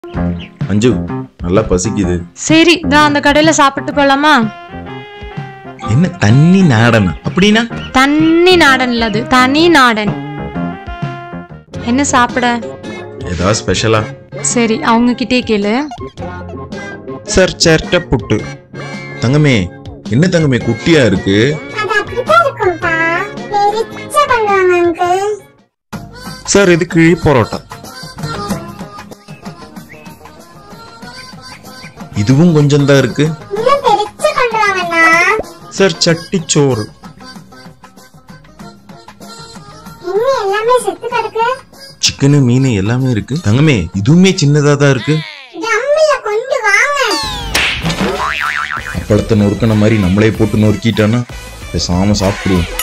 அஞ்சு நல்லா பசிக்குது சரி நான் அந்த கடையில சாப்பிட்டு போலாமா என்ன தண்ணி நாடனா அப்படின்னா தண்ணி நாடன் இல்ல அது தனி நாடன் என்ன சாப்பிட ஏதாவது ஸ்பெஷலா சரி அவங்க கிட்டே கேளு சார் சேர்ட்ட புட்டு தங்கமே என்ன தங்கமே குட்டியா இருக்கு அது அப்படித்தான் இருக்கும்பா பெருசா பண்ணுவாங்க அங்கிள் சார் இது கிழி பரோட்டா இதுவும் கொஞ்சம் தான் இருக்கு இன்னும் பெருசா பண்ணுவாங்கண்ணா சார் சட்டிச்சோறு இன்னும் எல்லாமே செத்து கிடக்கு சிக்கனு மீன் எல்லாமே இருக்கு தங்கமே இதுவுமே சின்னதா தான் இருக்கு டம்மில கொண்டு வாங்க அப்பளத்தை நொறுக்கின மாதிரி நம்மளே போட்டு நொறுக்கிட்டானா பேசாம சாப்பிடுவோம்